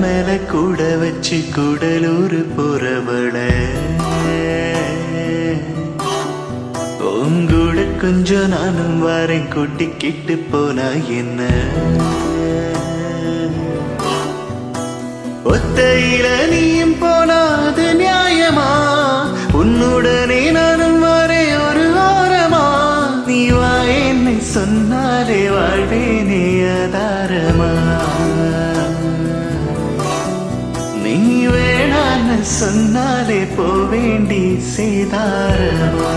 மேல கூட வச்சு கூடலூர் போறவள உங்கூட கொஞ்சம் நானும் வாரேன் கூட்டிக்கிட்டு போனா என்ன ஒத்தையில நீயும் போனாது நியாயமா உன்னுடனே நானும் வரே ஒரு ஓரமா நீ வா என்னை சொன்னாலே வாழ்வேனே ஆதாரமா நீ வேணான்னு சொன்னாலே போவேண்டி செய்தாரமா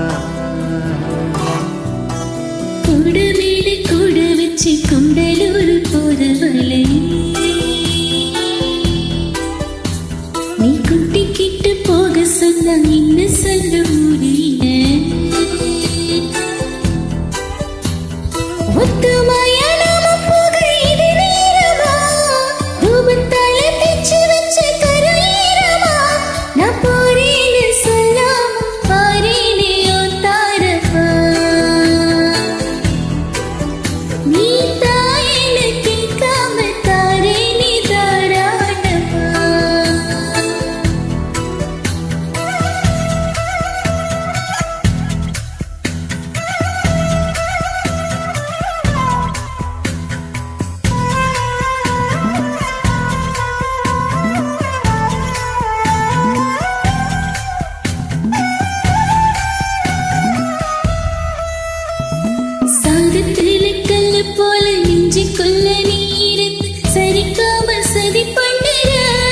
கூட மேலே கூட வச்சு குண்டலூர் போறவளே நீ குட்டிக்கிட்டு போக சொன்னா என்ன சொல்ல முடியல ஒத்துமையா நாம போக இது நேரமா ரூபத்தால பிச்சு வச்ச கருஈரமா நான் போறேன்னு சொல்லாம பாரேனே ஓ தாரமா நீ தாயேன்னு கேட்காம தாரேனே தாராளமா சாதத்துல கல்லு போல நெஞ்சுக்குள்ள நீ இருந்து சரிக்காம சதி பண்ணுற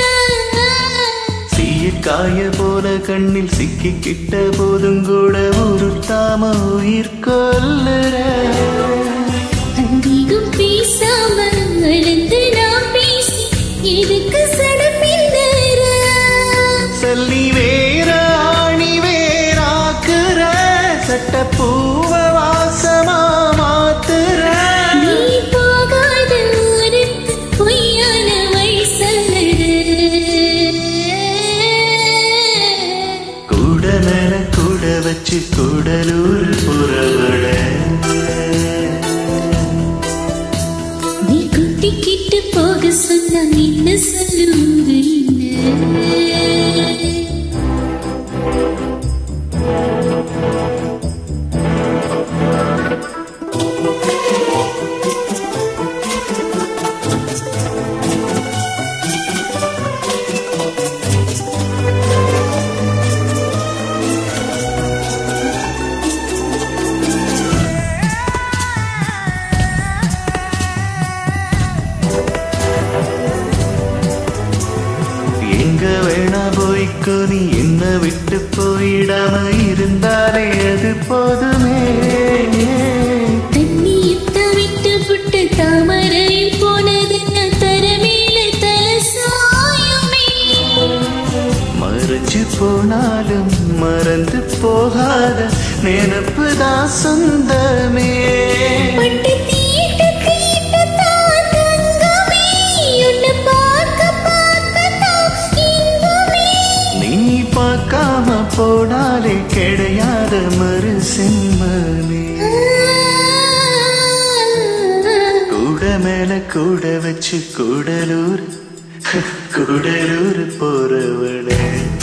சீய காய போல கண்ணில் சிக்கிக்கிட்ட போதும் கூட உருட்டாம உயிர் கொல்லுற அதிகம் பேசாம அளந்து நான் பேசி எதுக்கு சடப்பிந்தர சல்லி வேற ஆணி வேறாக்குற சட்ட பூவ வாசமா மாத்துற நீ போகாத ஊருக்கு பொய்யான வழி சொல்லுற கூட மேல கூட வச்சு கூடலூர் புறவட நீ குட்டிக்கிட்டு போக சொன்னா என்ன சொல்லுங்க எங்க வேணா போய்க்கோ நீ என்ன விட்டு போயிடாம இருந்தாலே அது போதுமே தண்ணியத்த விட்டு புட்டு தாமரையில் போனது நான் தரமேல தல சாயுமே மறைச்சு போனாலும் மறந்து போகாத நினப்பு தான் சொந்தமே பட்டு தீட்டு தீட்டு தான் தங்கமே உன்னை பார்க்க பார்க்க தான் இன்பமே நீ பார்க்காம போனாலே கிடையாத மறு செம்மனே கூட மேல கூட வச்சு கூடலூர் கூடலூர் போறவளே